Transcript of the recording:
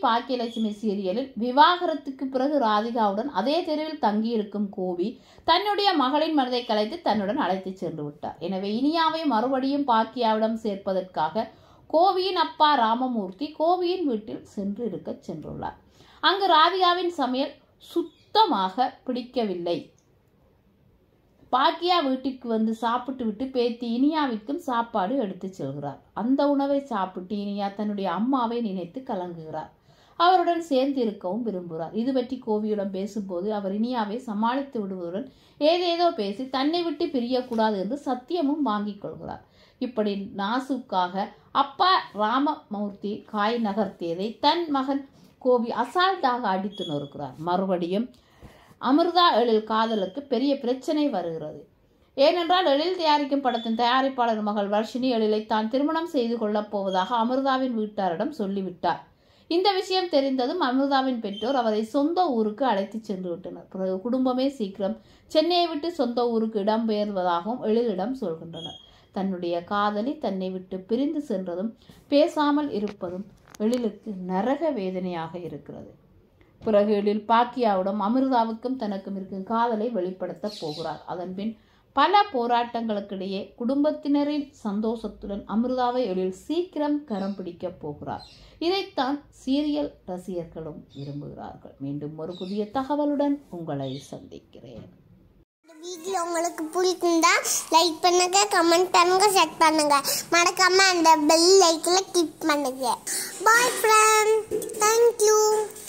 பாக்கியலட்சுமி சீரியலில் விவாகரத்துக்கு பிறகு ராதிகாவுடன் அதே தெருவில் தங்கியிருக்கும் கோவி தன்னுடைய மகளின் மனதை கலைத்து தன்னுடன் அழைத்துச் சென்று விட்டார் எனவே இனியாவை மறுபடியும் பாக்கியாவிடம் சேர்ப்பதற்காக கோவியின் அப்பா ராமமூர்த்தி கோவியின் வீட்டில் சென்று இருக்கச் சென்றுள்ளார் அங்கு ராதிகாவின் சமையல் சுத்தமாக பிடிக்கவில்லை பாக்கியா வீட்டிற்கு வந்து சாப்பிட்டு விட்டு பேத்தி இனியாவிற்கும் சாப்பாடு எடுத்துச் செல்கிறார் அந்த உணவை சாப்பிட்டு இனியா தன்னுடைய அம்மாவை நினைத்து கலங்குகிறார் அவருடன் சேர்ந்து இருக்கவும் விரும்புகிறார் இது பற்றி கோவியிடம் பேசும்போது அவர் இனியாவை சமாளித்து விடுவதுடன் ஏதேதோ பேசி தன்னை விட்டு பிரியக்கூடாது என்று சத்தியமும் வாங்கிக் கொள்கிறார் இப்படி நாசுக்காக அப்பா ராமமூர்த்தி காய் நகர்த்தியதை தன் மகன் கோவி அசால்ட்டாக அடித்து நொறுக்கிறார் மறுபடியும் அமிர்தா எழில் காதலுக்கு பெரிய பிரச்சனை வருகிறது ஏனென்றால் எழில் தயாரிக்கும் படத்தின் தயாரிப்பாளர் மகள் வர்ஷினி எழிலை தான் திருமணம் செய்து கொள்ளப் போவதாக அமிர்தாவின் வீட்டாரிடம் சொல்லிவிட்டார் இந்த விஷயம் தெரிந்ததும் அமிர்தாவின் பெற்றோர் அவரை சொந்த ஊருக்கு அழைத்துச் சென்று விட்டனர் பிறகு குடும்பமே சீக்கிரம் சென்னையை விட்டு சொந்த ஊருக்கு இடம்பெயர்வதாகவும் எழிலிடம் சொல்கின்றனர் தன்னுடைய காதலி தன்னை விட்டு பிரிந்து சென்றதும் பேசாமல் இருப்பதும் எழிலுக்கு நரக வேதனையாக இருக்கிறது பிறகு எழில் பாக்கியாவிடம் அமிர்தாவுக்கும் தனக்கும் இருக்கும் காதலை வெளிப்படுத்தப் போகிறார் அதன்பின் பல போராட்டங்களுக்கிடையே குடும்பத்தினரின் சந்தோஷத்துடன் அமிர்தாவை எழில் சீக்கிரம் கரம் பிடிக்கப் போகிறார் இதைத்தான் சீரியல் ரசிகர்களும் விரும்புகிறார்கள் மீண்டும் ஒரு புதிய தகவலுடன் உங்களை சந்திக்கிறேன் இந்த வீடியோ உங்களுக்கு பிடிச்சிருந்தா லைக் பண்ணுங்க கமெண்ட் பண்ணுங்க ஷேர் பண்ணுங்க மறக்காம அந்த பெல் லைக்கில் கிளிக் பண்ணுங்க பாய் ஃப்ரெண்ட் தேங்க்யூ